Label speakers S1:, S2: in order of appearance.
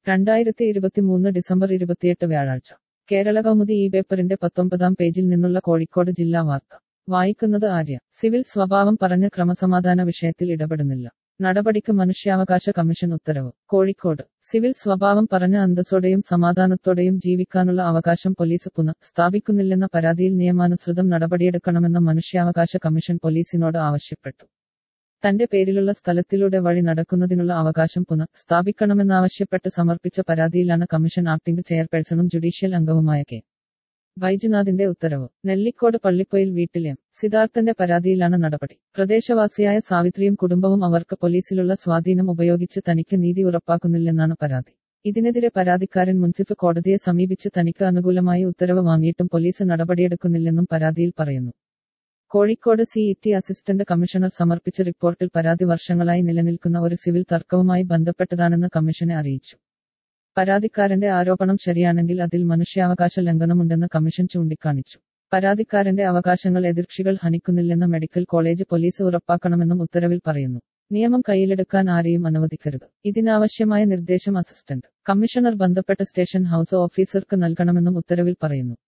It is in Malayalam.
S1: രണ്ടായിരത്തി ഇരുപത്തിമൂന്ന് ഡിസംബർ ഇരുപത്തിയെട്ട് വ്യാഴാഴ്ച കേരള കൗമുദി ഈ പേപ്പറിന്റെ പത്തൊമ്പതാം പേജിൽ നിന്നുള്ള കോഴിക്കോട് ജില്ലാ വാർത്ത വായിക്കുന്നത് ആര്യ സിവിൽ സ്വഭാവം പറഞ്ഞ് ക്രമസമാധാന വിഷയത്തിൽ ഇടപെടുന്നില്ല നടപടിക്ക് മനുഷ്യാവകാശ കമ്മീഷൻ ഉത്തരവ് കോഴിക്കോട് സിവിൽ സ്വഭാവം പറഞ്ഞ് അന്തസ്സോടെയും സമാധാനത്തോടെയും ജീവിക്കാനുള്ള അവകാശം പോലീസ് പുനഃ സ്ഥാപിക്കുന്നില്ലെന്ന പരാതിയിൽ നിയമാനുസൃതം നടപടിയെടുക്കണമെന്ന് മനുഷ്യാവകാശ കമ്മീഷൻ പോലീസിനോട് ആവശ്യപ്പെട്ടു തന്റെ പേരിലുള്ള സ്ഥലത്തിലൂടെ വഴി നടക്കുന്നതിനുള്ള അവകാശം പുനഃ സ്ഥാപിക്കണമെന്നാവശ്യപ്പെട്ട് സമർപ്പിച്ച പരാതിയിലാണ് കമ്മീഷൻ ആക്ടിംഗ് ചെയർപേഴ്സണും ജുഡീഷ്യൽ അംഗവുമായ കെ വൈദ്യനാഥിന്റെ ഉത്തരവ് നെല്ലിക്കോട് പള്ളിപ്പൊയിൽ വീട്ടിലെ എം. സിദ്ധാർത്ഥന്റെ പരാതിയിലാണ് നടപടി പ്രദേശവാസിയായ സാവിത്രിയും കുടുംബവും അവർക്ക് പോലീസിലുള്ള സ്വാധീനം ഉപയോഗിച്ച് തനിക്ക് നീതി ഉറപ്പാക്കുന്നില്ലെന്നാണ് പരാതി ഇതിനെതിരെ പരാതിക്കാരൻ മുൻസിഫ് കോടതിയെ സമീപിച്ച് തനിക്ക് അനുകൂലമായി ഉത്തരവ് വാങ്ങിയിട്ടും പോലീസ് നടപടിയെടുക്കുന്നില്ലെന്നും പരാതിയിൽ പറയുന്നു Kozhikode C T assistant commissioner സമർപ്പിച്ച റിപ്പോർട്ടിൽ പരാതി വർഷങ്ങളായി നിലനിൽക്കുന്ന ഒരു സിവിൽ തർക്കവുമായി ബന്ധപ്പെട്ടതാണെന്ന് കമ്മീഷനെ അറിയിച്ചു പരാതിക്കാരന്റെ ആരോപണം ശരിയാണെങ്കിൽ അതിൽ മനുഷ്യാവകാശ ലംഘനമുണ്ടെന്ന് കമ്മീഷൻ ചൂണ്ടിക്കാണിച്ചു പരാതിക്കാരന്റെ അവകാശങ്ങൾ എതിർക്ഷികൾ ഹനിക്കുന്നില്ലെന്ന് മെഡിക്കൽ കോളേജ് പോലീസ് ഉറപ്പാക്കണമെന്നും ഉത്തരവിൽ പറയുന്നു നിയമം കയ്യിലെടുക്കാൻ ആരെയും അനുവദിക്കരുത് ഇതിനാവശ്യമായ നിർദ്ദേശം അസിസ്റ്റന്റ് കമ്മീഷണർ ബന്ധപ്പെട്ട സ്റ്റേഷൻ ഹൌസ് ഓഫീസർക്ക് നൽകണമെന്നും ഉത്തരവിൽ പറയുന്നു